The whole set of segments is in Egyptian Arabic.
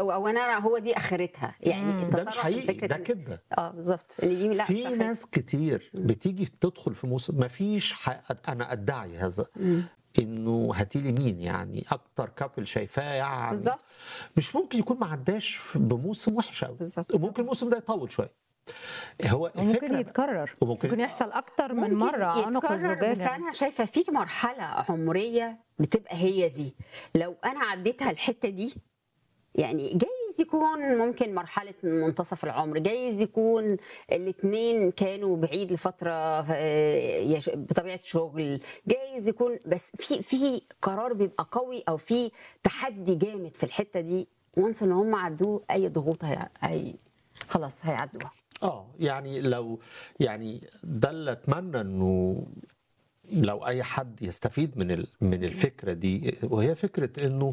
او او انا هو دي اخرتها يعني مم. التصرف ده مش حقيقي فكرة ده إن- كده اه بالظبط ان دي لا مش في آخرتها. ناس كتير بتيجي تدخل في موسم ما فيش ح... انا ادعي هذا مم. انه هاتيلي مين يعني اكتر كابل شايفاه يعني بالظبط مش ممكن يكون ما عداش بموسم وحش قوي بالظبط وممكن الموسم ده يطول شويه هو وممكن الفكره يتكرر وممكن- ممكن يحصل اكتر من ممكن مره عنق يتكرر بس الزجاجه انا شايفه في مرحله عمريه بتبقى هي دي لو انا عديتها الحته دي يعني جايز يكون ممكن مرحلة منتصف العمر جايز يكون الاثنين كانوا بعيد لفترة آه، يش- بطبيعة شغل جايز يكون بس في في قرار بيبقى قوي او في تحدي جامد في الحتة دي وانس ان هم عدوه اي ضغوط هي, هي خلاص هيعدوها اه يعني لو يعني ده اللي اتمنى انه لو اي حد يستفيد من ال- من الفكره دي وهي فكره انه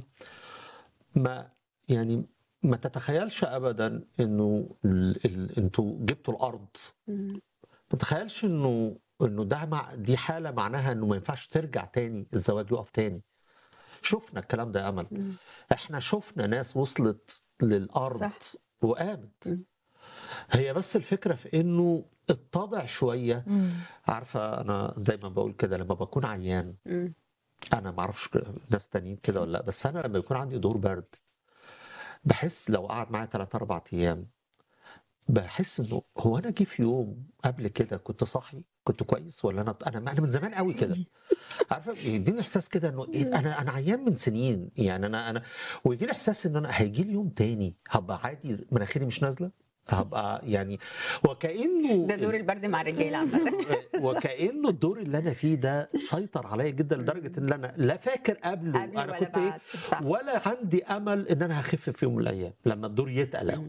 ما يعني ما تتخيلش ابدا انه ال- ال- انتوا جبتوا الارض ما تتخيلش انه انه ده مع دي حاله معناها انه ما ينفعش ترجع تاني الزواج يقف تاني شفنا الكلام ده يا امل احنا شفنا ناس وصلت للارض صح. وقامت هي بس الفكره في انه الطبع شويه مم. عارفه انا دايما بقول كده لما بكون عيان مم. انا ما اعرفش ناس تانيين كده ولا لا بس انا لما يكون عندي دور برد بحس لو قعد معايا 3 4 ايام بحس انه هو انا جه في يوم قبل كده كنت صاحي كنت كويس ولا انا انا انا من زمان قوي كده عارفه يديني احساس كده انه إيه انا انا عيان من سنين يعني انا انا ويجي لي احساس ان انا هيجي لي يوم تاني هبقى عادي مناخيري مش نازله هبقى يعني وكانه ده دور البرد مع الرجاله عامة وكانه الدور اللي انا فيه ده سيطر عليا جدا لدرجه ان انا لا فاكر قبله قبل انا ولا كنت ايه بعد صح ولا عندي امل ان انا هخف في يوم من الايام لما الدور يتقل قوي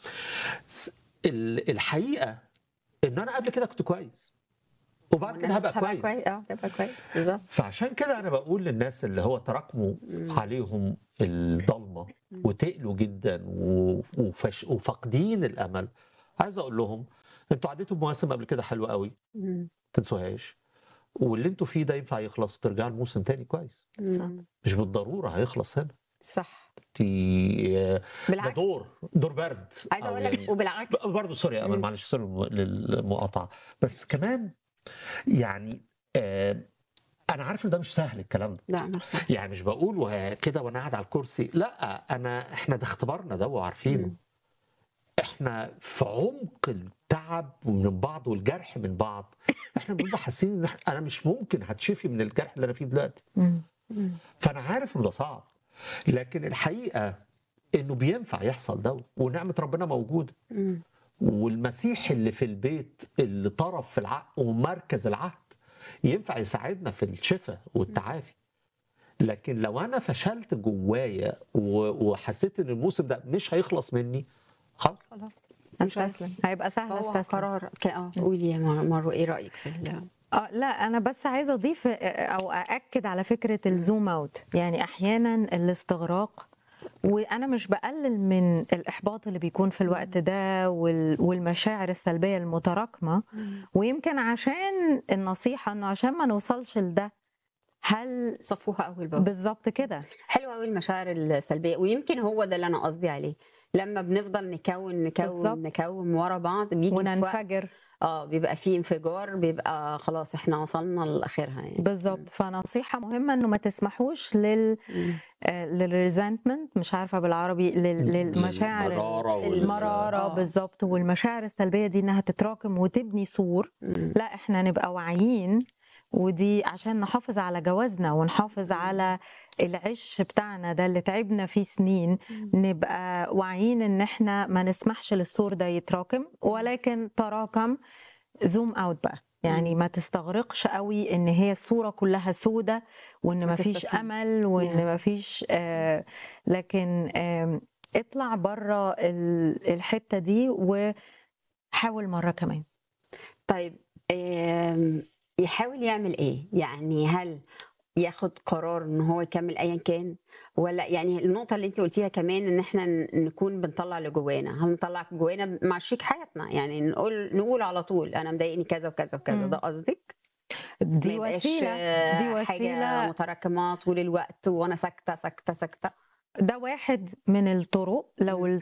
ال- الحقيقه ان انا قبل كده كنت كويس وبعد كده هبقى كويس اه تبقى كويس بالظبط فعشان كده انا بقول للناس اللي هو تراكموا عليهم الضلمه وتقلوا جدا و- وفش وفاقدين الامل عايز اقول لهم انتوا عديتوا بمواسم قبل كده حلوه قوي مم. تنسوهاش واللي انتوا فيه ده ينفع يخلص وترجعوا الموسم تاني كويس مم. مش بالضروره هيخلص هنا صح دي ده بالعكس دور دور برد عايزه أو اقول لك يعني- وبالعكس برضه سوري يا امل مم. معلش سوري الم- للمقاطعه بس كمان يعني آه انا عارف ان ده مش سهل الكلام ده لا مش صح يعني مش بقول وه- كده وانا قاعد على الكرسي لا انا احنا ده اختبارنا ده وعارفينه مم. احنا في عمق التعب من بعض والجرح من بعض احنا بنبقى حاسين ان إحنا- انا مش ممكن هتشفي من الجرح اللي انا فيه دلوقتي مم. فانا عارف انه ده صعب لكن الحقيقه انه بينفع يحصل ده ونعمه ربنا موجوده مم. والمسيح اللي في البيت اللي طرف في العقد ومركز العهد ينفع يساعدنا في الشفاء والتعافي لكن لو انا فشلت جوايا و- وحسيت ان الموسم ده مش هيخلص مني خلاص خلاص مش هستسلم هيبقى سهل فهو استسلم قرار ك- اه قولي يا مر- مروه ايه رايك في ال- اه لا انا بس عايزه اضيف آه، او ااكد على فكره الزوم اوت يعني احيانا الاستغراق وانا مش بقلل من الاحباط اللي بيكون في الوقت ده وال- والمشاعر السلبيه المتراكمه ويمكن عشان النصيحه انه عشان ما نوصلش لده هل صفوها اول باول بالظبط كده حلوه قوي المشاعر السلبيه ويمكن هو ده اللي انا قصدي عليه لما بنفضل نكون نكون بالظبط. نكون ورا بعض بيجي في وقت- وننفجر اه بيبقى في انفجار بيبقى خلاص احنا وصلنا لاخرها يعني بالظبط فنصيحه مهمه انه ما تسمحوش لل مم. للريزنتمنت مش عارفه بالعربي لل- للمشاعر المرارة وال- المراره آه. بالظبط والمشاعر السلبيه دي انها تتراكم وتبني سور مم. لا احنا نبقى واعيين ودي عشان نحافظ على جوازنا ونحافظ على العش بتاعنا ده اللي تعبنا فيه سنين نبقى واعيين ان احنا ما نسمحش للسور ده يتراكم ولكن تراكم زوم اوت بقى يعني ما تستغرقش قوي ان هي الصوره كلها سودة وان ما ما فيش تستسلمش. امل وان يعني. ما فيش آه لكن آه اطلع بره الحته دي وحاول مره كمان طيب آم، يحاول يعمل ايه يعني هل ياخد قرار ان هو يكمل ايا كان ولا يعني النقطه اللي انت قلتيها كمان ان احنا ن- نكون بنطلع اللي جوانا هنطلع جوانا مع شريك حياتنا يعني نقول نقول على طول انا مضايقني كذا وكذا وكذا مم. ده قصدك دي ما يبقاش وسيله آه، دي حاجه وسيله متراكمه طول الوقت وانا ساكته ساكته ساكته ده واحد من الطرق لو